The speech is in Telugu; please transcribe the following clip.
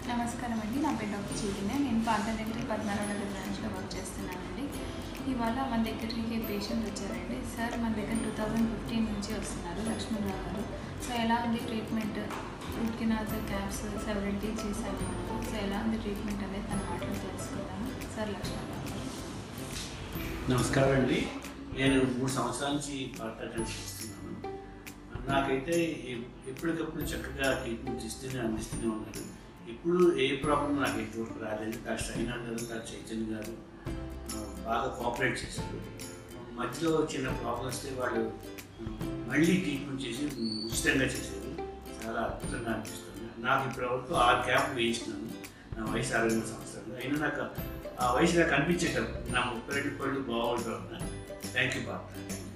నమస్కారం అండి నా పేరు డాక్టర్ చైతన్య నేను పాత దగ్గర పద్నాలుగు నగర్ బ్రాంచ్లో వర్క్ చేస్తున్నానండి ఇవాళ మన దగ్గరికి పేషెంట్ వచ్చారండి సార్ మన దగ్గర టూ థౌజండ్ ఫిఫ్టీన్ నుంచి వస్తున్నారు లక్ష్మణరావు గారు సో ఎలా ఉంది treatment root canals caps seventy చేశాము మనము సో ఎలా ఉంది ట్రీట్మెంట్ అనేది తన మాటలు తెలుసుకుందాము సార్ లక్ష్మణరావు గారు నమస్కారం అండి నేను మూడు సంవత్సరాల నుంచి పార్ట్ అటెండ్ చేస్తున్నాను నాకైతే ఎ- ఎప్పటికప్పుడు చక్కగా ట్రీట్మెంట్ ఇస్తూనే అందిస్తూనే ఉన్నారు ఇప్పుడు ఏ ప్రాబ్లం నాకు ఇంతవరకు రాలేదు డాక్టర్ అయినాడు గారు డాక్టర్ చైతన్య గారు ఆ, బాగా కోఆపరేట్ చేశారు మధ్యలో చిన్న ప్రాబ్లమ్స్ వస్తే వాళ్ళు ఆ, మళ్ళీ ట్రీట్మెంట్ చేసి ఉచితంగా చేశారు చాలా అద్భుతంగా అనిపిస్తుంది నాకు ఇప్పటివరకు ఆరు క్యాప్లు వేయించినాను నా వయసు అరవై మూడు సంవత్సరాలు అయినా నాకు ఆ వయసు నాకు అనిపించేటప్పుడు నా ముప్పై రెండు పళ్ళు బాగుంటుంది థ్యాంక్ యూ బాబు